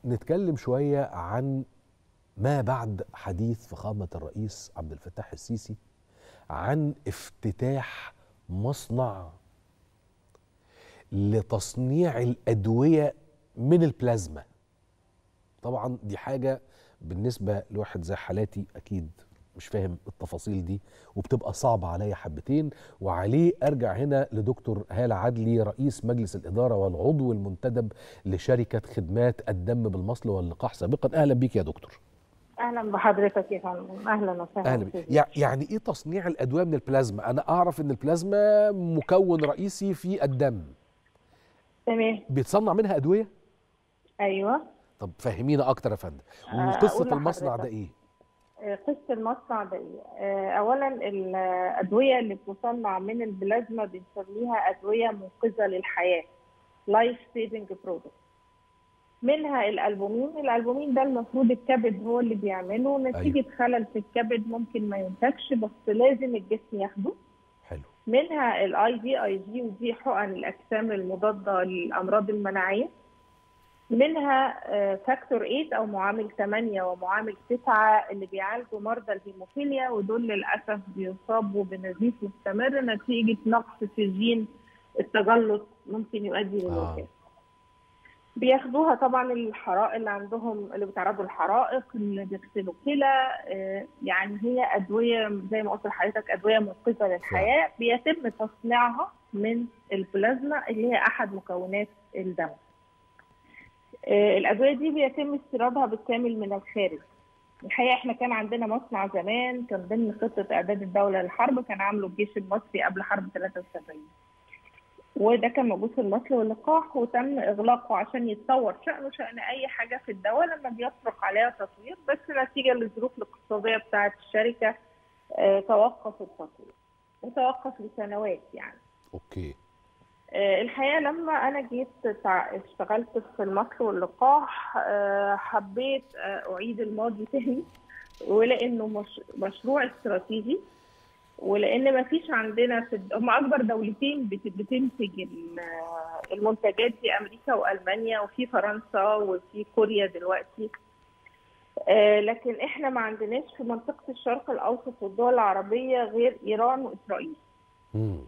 نتكلم شويه عن ما بعد حديث فخامه الرئيس عبد الفتاح السيسي عن افتتاح مصنع لتصنيع الادويه من البلازما طبعا دي حاجه بالنسبه لواحد زي حالاتي اكيد مش فاهم التفاصيل دي وبتبقى صعبة عليا حبتين وعليه أرجع هنا لدكتور هالة عدلي رئيس مجلس الإدارة والعضو المنتدب لشركة خدمات الدم بالمصل واللقاح سابقا أهلا بيك يا دكتور اهلا بحضرتك يا فندم اهلا وسهلا أهلا بيك يع- يعني إيه تصنيع الأدوية من البلازما أنا أعرف إن البلازما مكون رئيسي في الدم تمام بيتصنع منها أدوية ايوه طب فهمينا أكتر يا فندم آه، وقصة أقول المصنع لحضرتك. ده إيه آه، قصه المصنع ده إيه؟ آه، اولا الادويه اللي بتصنع من البلازما بنسميها ادويه منقذه للحياه لايف سيفنج برودكت منها الالبومين الالبومين ده المفروض الكبد هو اللي بيعمله نتيجه خلل في الكبد ممكن ما ينتجش بس لازم الجسم ياخده حلو منها الاي في اي جي ودي حقن الاجسام المضاده للامراض المناعيه منها آه، فاكتور 8 او معامل 8 ومعامل 9 اللي بيعالجوا مرضى الهيموفيليا ودول للاسف بيصابوا بنزيف مستمر نتيجه نقص في جين التجلط ممكن يؤدي للوفاه. آه. بياخدوها طبعا الحرائق اللي عندهم اللي بيتعرضوا للحرائق اللي بيغسلوا كلى آه، يعني هي ادويه زي ما قلت لحضرتك ادويه منقذه للحياه بيتم تصنيعها من البلازما اللي هي احد مكونات الدم. آه، الادويه دي بيتم استيرادها بالكامل من الخارج. الحقيقه احنا كان عندنا مصنع زمان كان ضمن خطه اعداد الدوله للحرب كان عامله الجيش المصري قبل حرب 73. وده كان موجود في المصل واللقاح وتم اغلاقه عشان يتطور شانه شان اي حاجه في الدواء لما بيصرف عليها تطوير بس نتيجه للظروف الاقتصاديه بتاعه الشركه آه، توقف التطوير وتوقف لسنوات يعني أوكي آه، الحقيقه لما انا جيت تع- اشتغلت في المصل واللقاح آه، حبيت آه، اعيد الماضي تاني ولانه مش مشروع استراتيجي ولان ما فيش عندنا في الد- هم اكبر دولتين بت- بتنتج ال- المنتجات دي امريكا والمانيا وفي فرنسا وفي كوريا دلوقتي آه، لكن احنا ما عندناش في منطقه الشرق الاوسط والدول العربيه غير ايران واسرائيل مم.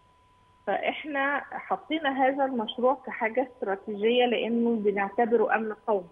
فاحنا حطينا هذا المشروع كحاجه استراتيجيه لانه بنعتبره امن قومي.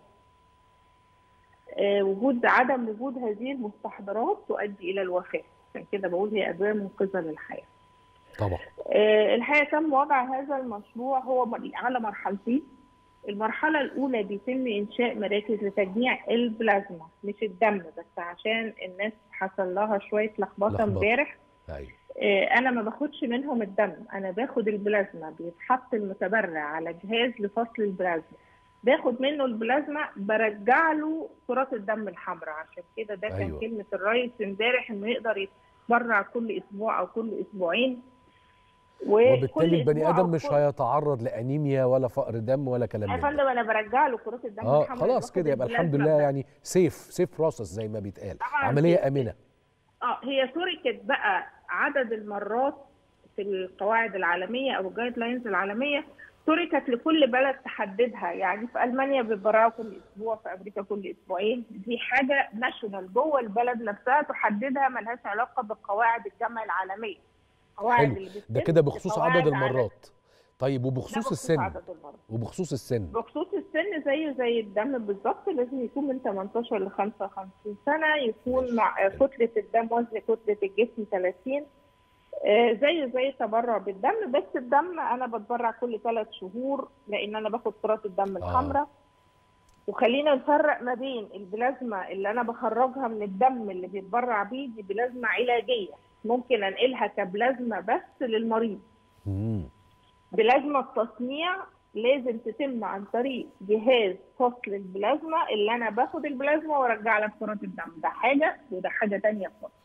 آه، وجود عدم وجود هذه المستحضرات تؤدي الى الوفاه، عشان كده بقول هي ادويه منقذه للحياه. طبعا آه، الحقيقه تم وضع هذا المشروع هو مر- على مرحلتين. المرحله الاولى بيتم انشاء مراكز لتجميع البلازما مش الدم بس عشان الناس حصل لها شويه لخبطه لخبطة. امبارح أيوه آه، انا ما باخدش منهم الدم انا باخد البلازما بيتحط المتبرع على جهاز لفصل البلازما باخد منه البلازما برجع له كرات الدم الحمراء عشان كده ده كان أيوة. كلمه الرئيس امبارح انه يقدر يتبرع كل اسبوع او كل اسبوعين وكل وبالتالي البني أسبوع ادم أو مش كل- هيتعرض لانيميا ولا فقر دم ولا كلام يا من ده فندم انا برجع له كرات الدم اه الحمراء خلاص باخد كده يبقى الحمد البلازما لله بس. يعني سيف سيف بروسس زي ما بيتقال طبعاً عمليه safe. امنه اه هي تركت بقى عدد المرات في القواعد العالميه او الجايد لاينز العالميه تركت لكل بلد تحددها يعني في المانيا بيتبرعوا كل اسبوع في امريكا كل اسبوعين دي حاجه ناشونال جوه البلد نفسها تحددها ملهاش علاقه بقواعد الجامعه العالميه قواعد حلو اللي ده بتتم كده بخصوص قواعد عدد عالمية. المرات طيب ده وبخصوص بخصوص السن عدد المرات وبخصوص السن بخصوص السن زيه زي الدم بالظبط لازم يكون من 18 ل 55 سنه يكون مع كتله الدم وزن كتله الجسم 30 آه، زيه زي التبرع بالدم بس الدم انا بتبرع كل ثلاث شهور لان انا باخد كرات الدم الحمراء وخلينا نفرق ما بين البلازما اللي انا بخرجها من الدم اللي بيتبرع بيه دي بلازما علاجيه ممكن انقلها كبلازما بس للمريض مم. بلازما التصنيع لازم تتم عن طريق جهاز فصل البلازما اللي انا باخد البلازما وارجع لك كرات الدم ده حاجه وده حاجه تانية خالص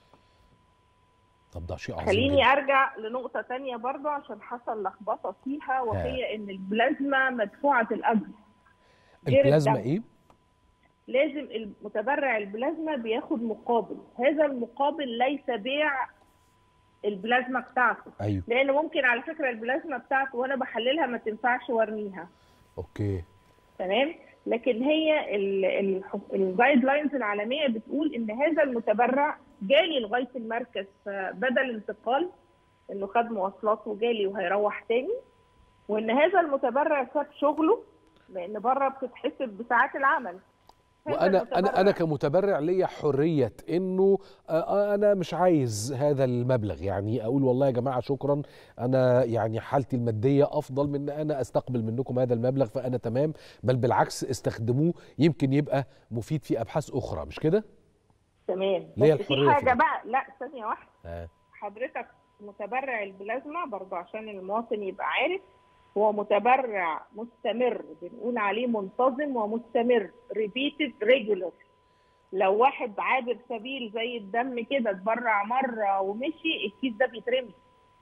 طب ده شيء عظيم خليني جدا ارجع لنقطه تانية برضه عشان حصل لخبطه فيها وهي ان البلازما مدفوعه الاجر غير البلازما الدم. ايه لازم المتبرع البلازما بياخد مقابل هذا المقابل ليس بيع البلازما بتاعته ايوه لان ممكن على فكره البلازما بتاعته وانا بحللها ما تنفعش وارميها اوكي تمام لكن هي الجايد لاينز العالميه بتقول ان هذا المتبرع جالي لغايه المركز فبدل انتقال انه خد مواصلات وجالي وهيروح تاني وان هذا المتبرع ساب شغله لان بره بتتحسب بساعات العمل هذا وانا انا المتبرع انا كمتبرع ليا حريه انه آه، انا مش عايز هذا المبلغ يعني اقول والله يا جماعه شكرا انا يعني حالتي الماديه افضل من ان انا استقبل منكم هذا المبلغ فانا تمام بل بالعكس استخدموه يمكن يبقى مفيد في ابحاث اخرى مش كده؟ تمام ليه بس الحرية في في حاجه ده؟ بقى لا ثانيه واحده آه. حضرتك متبرع البلازما برضه عشان المواطن يبقى عارف هو متبرع مستمر بنقول عليه منتظم ومستمر repeated regular لو واحد عابر سبيل زي الدم كده اتبرع مره ومشي الكيس ده بيترمي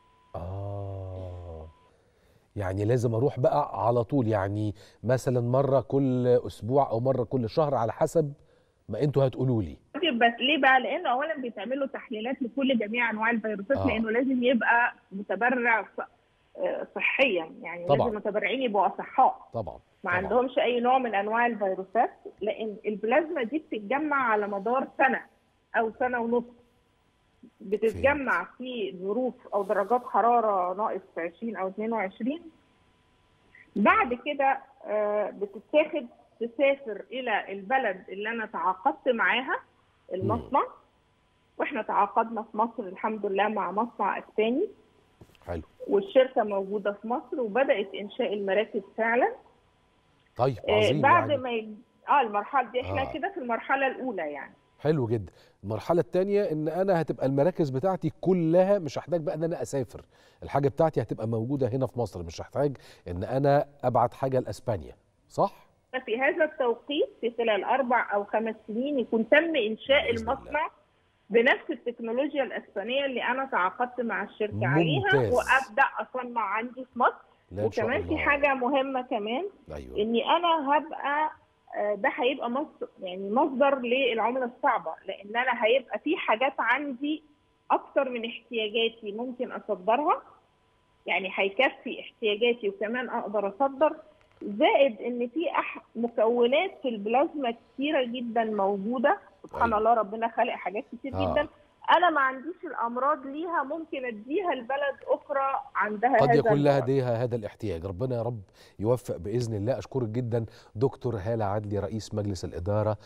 اه يعني لازم اروح بقى على طول يعني مثلا مره كل اسبوع او مره كل شهر على حسب ما انتوا هتقولوا لي بس ليه بقى؟ لانه اولا بيتعمل له تحليلات لكل جميع انواع الفيروسات آه. لانه لازم يبقى متبرع ص- آه، صحيا يعني طبعاً. لازم المتبرعين يبقوا اصحاء طبعا ما طبعاً. عندهمش اي نوع من انواع الفيروسات لان البلازما دي بتتجمع على مدار سنه او سنه ونص بتتجمع في ظروف او درجات حراره ناقص 20 او 22 بعد كده آه، بتتاخد تسافر الى البلد اللي انا تعاقدت معاها المصنع واحنا تعاقدنا في مصر الحمد لله مع مصنع اسباني حلو والشركه موجوده في مصر وبدات انشاء المراكز فعلا طيب آه، عظيم بعد يعني ما ي... اه المرحله دي احنا آه. كده في المرحله الاولى يعني حلو جدا المرحله الثانيه ان انا هتبقى المراكز بتاعتي كلها مش هحتاج بقى ان انا اسافر الحاجه بتاعتي هتبقى موجوده هنا في مصر مش هحتاج ان انا ابعت حاجه لاسبانيا صح في هذا التوقيت في خلال اربع او خمس سنين يكون تم انشاء بإذن الله. المصنع بنفس التكنولوجيا الاسبانيه اللي انا تعاقدت مع الشركه عليها ممتاز. وابدا اصنع عندي في مصر لا إن شاء وكمان في الله. حاجه مهمه كمان ايوه اني انا هبقى آه، ده هيبقى مصدر يعني مصدر للعمله الصعبه لان انا هيبقى في حاجات عندي اكتر من احتياجاتي ممكن اصدرها يعني هيكفي احتياجاتي وكمان اقدر اصدر زائد ان في أح مكونات في البلازما كتيره جدا موجوده سبحان أيوة. الله ربنا خلق حاجات كتير آه. جدا انا ما عنديش الامراض ليها ممكن اديها لبلد اخرى عندها قد هذا يكون لها المرض. لديها هذا الاحتياج ربنا يا رب يوفق باذن الله اشكرك جدا دكتور هاله عدلي رئيس مجلس الاداره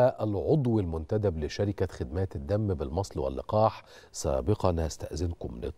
والعضو المنتدب لشركه خدمات الدم بالمصل واللقاح سابقا هستاذنكم نطلع